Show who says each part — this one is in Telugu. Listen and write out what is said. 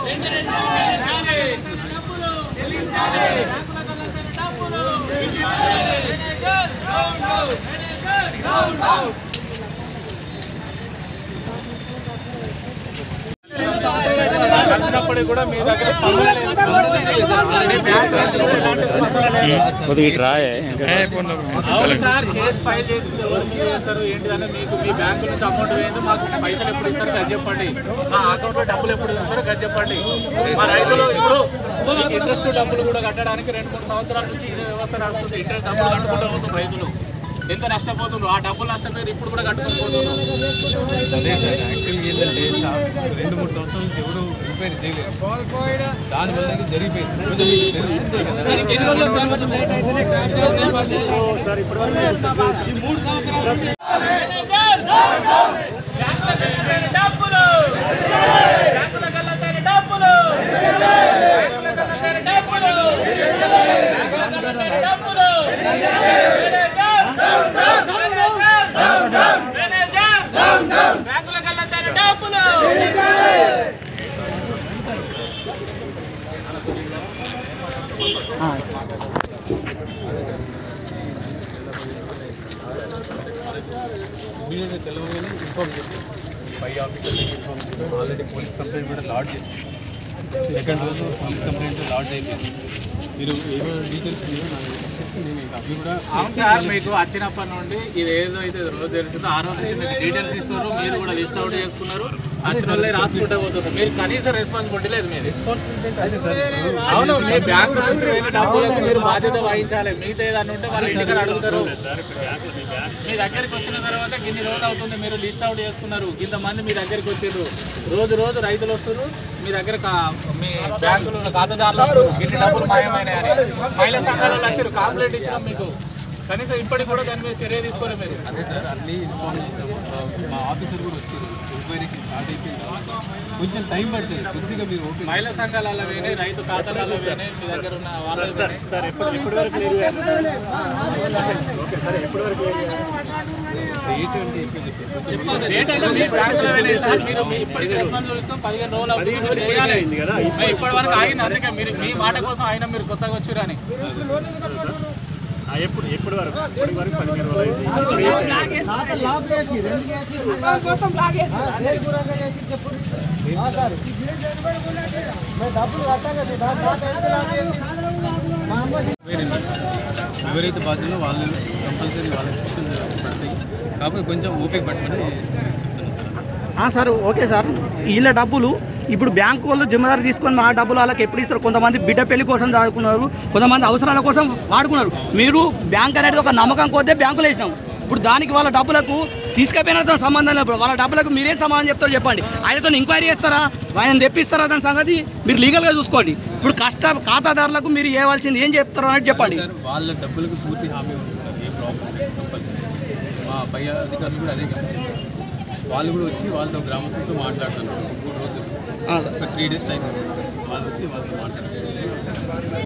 Speaker 1: వచ్చినప్పుడు కూడా మీ దగ్గర స్పందన లేదు. మీ బ్యాంక్ నుంచి కూడా ఎలాంటి స్పందన లేదు.
Speaker 2: కొద్దిగా ఇటు రాయే
Speaker 1: అవును సార్ కేసు ఫైల్ చేసి ఎవరు మీరు చేస్తారు ఏంటిదన్నా మీకు మీ బ్యాంకు నుంచి అమౌంట్ వేయండి మాకు పైసలు ఎప్పుడు ఇస్తారు గది చెప్పండి మా అకౌంట్ లో డబ్బులు ఎప్పుడు ఇస్తారు గది చెప్పండి మా రైతులు ఇప్పుడు మీకు ఇంట్రెస్ట్ డబ్బులు కూడా కట్టడానికి రెండు మూడు సంవత్సరాల నుంచి ఇదే వ్యవస్థ నడుస్తుంది ఇంట్రెస్ట్ డబ్బులు కట్టుకుంటూ పోతున్నారు రైతులు ఎంత నష్టపోతున్నారు ఆ డబ్బులు నష్టపోయి ఇప్పుడు కూడా కట్టుకొని పోతున్నారు
Speaker 3: అదే సార్ యాక్చువల్గా ఏంటంటే స్టాఫ్ రెండు మూడు సంవత్సరాల నుంచి ఎవరు రిపేర్ చేయలేదు దాని వల్ల ఇది జరిగిపోయింది కొంచెం మీకు తెలిసిందే కదా
Speaker 1: డబ్బులు బ్యాంకులకు వెళ్ళొద్దని డబ్బులు బ్యాంకులకు వెళ్ళొద్దని డబ్బులు బ్యాంకులకు వెళ్ళొద్దని డబ్బులు మేనేజర్ మేనేజర్ బ్యాంకులకు వెళ్ళొద్దని డబ్బులు
Speaker 3: ఇమీడియట్గా తెలవగానే ఇన్ఫార్మ్ చేస్తాం పై ఆఫీసర్కి ఇన్ఫార్మ్ చేస్తాం ఆల్రెడీ పోలీస్ కంప్లైంట్ కూడా లాడ్జ్ చేస్తాం సెకండ్ రోజు పోలీస్ కంప్లైంట్ లాడ్జ్ అయిపోయింది మీరు ఏమో డీటెయిల్స్ మీరు నాకు చెప్తే నేను ఇంకా అవి కూడా
Speaker 1: అవును సార్ మీకు వచ్చినప్పటి నుండి ఇది ఏదో అయితే రోజు తెలిసిందో ఆ రోజు నుంచి మీకు డీటెయిల్స్ ఇస్తున్నారు మీరు కూడా లిస్ట్ అవుట్ చేసుకున్నారు వచ్చిన వాళ్ళే రాసుకుంటే పోతున్నారు మీరు కనీసం రెస్పాన్సిబిలిటీ లేదు మీది అవును మీ బ్యాంకు నుంచి వెళ్ళిన డబ్బులకు మీరు బాధ్యత వహించాలి మిగతా ఏదన్నా ఉంటే వాళ్ళు ఇంటికి అడుగుతారు మీ దగ్గరికి వచ్చిన తర్వాత ఇన్ని రోజులు అవుతుంది మీరు లిస్ట్ అవుట్ చేసుకున్నారు ఇంతమంది మీ దగ్గరికి వచ్చారు రోజు రోజు రైతులు వస్తారు మీ దగ్గర కా- మీ బ్యాంకులో ఉన్న ఖాతాదారులు వస్తారు ఇన్ని డబ్బులు మాయమైనాయని మహిళా సంఘాల వాళ్ళు వచ్చారు కాంప్లైంట్ ఇచ్చినాం మీకు కనీసం ఇప్పటికి కూడా దాని మీద చర్య తీసుకోలేదు మీరు
Speaker 3: అదే సార్ అన్నీ ఇన్ఫార్మ్ చేస్తాము మా ఆఫీసర్ కూడా వచ్చారు ఎంక్వైరీకి స్టార్ట్ అయిపోయింది కొంచెం టైం పడుతుంది కొద్దిగా మీరు ఓకే
Speaker 1: మహిళా సంఘాలలో వేనే రైతు ఖాతాలలో వేనే మీ దగ్గర ఉన్న వాళ్ళ
Speaker 2: సార్ ఎప్పుడు ఎప్పటి వరకు మీరు
Speaker 3: రేట్ అంటే ఎక్కువ చెప్పారు
Speaker 1: రేట్ అంటే మీ బ్యాంకులో వేనే సార్ మీరు మీ ఇప్పటికి రెస్పాన్స్ తీసుకొని పదిహేను రోజులు అవుతుంది మీరు చేయాలి మేము ఇప్పటి వరకు ఆగిన అందుకే మీరు మీ మాట కోసం అయినా మీరు కొత్తగా వచ్చారు అని
Speaker 2: ఎప్పుడు ఎప్పటి వరకు ఎప్పటి వరకు పదిహేను రోజులు అయింది
Speaker 3: ఎవరైతే బాధ్యతలో వాళ్ళు కంపల్సరీ వాళ్ళ శిక్షణ పడతాయి కాకపోతే కొంచెం ఓపిక పట్టమని చెప్తున్నాను సార్
Speaker 4: ఆ, సార్ ఓకే సార్ వీళ్ళ డబ్బులు ఇప్పుడు బ్యాంకు వాళ్ళు జిమ్మదారు తీసుకొని మా డబ్బులు వాళ్ళకి ఎప్పుడు ఇస్తారు కొంతమంది బిడ్డ పెళ్లి కోసం చదువుకున్నారు కొంతమంది అవసరాల కోసం వాడుకున్నారు మీరు బ్యాంక్ అనేది ఒక నమ్మకం కొద్దే బ్యాంకులు వేసినాం ఇప్పుడు దానికి వాళ్ళ డబ్బులకు తీసుకుపోయినతో సంబంధం లేదు వాళ్ళ డబ్బులకు మీరేం సమాధానం చెప్తారో చెప్పండి ఆయనతో ఎంక్వైరీ చేస్తారా ఆయన తెప్పిస్తారా దాని సంగతి మీరు లీగల్గా చూసుకోండి ఇప్పుడు కష్ట ఖాతాదారులకు మీరు ఇవ్వాల్సింది ఏం చెప్తారో అనేది చెప్పండి
Speaker 3: సార్ వాళ్ళ డబ్బులకు పూర్తి హామీ ఉంది సార్ ఏ ప్రాబ్లం లేదు కంపల్సరీ మా పై అధికారులు కూడా అదే చెప్తారు వాళ్ళు కూడా వచ్చి వాళ్ళతో గ్రామస్తులతో మాట్లాడుతున్నారు మూడు రోజులు
Speaker 4: ఆ, సార్
Speaker 3: ఒక త్రీ డేస్ టైం ఉంది. వాళ్ళు వచ్చి వాళ్ళతో మాట్లాడుతున్నారు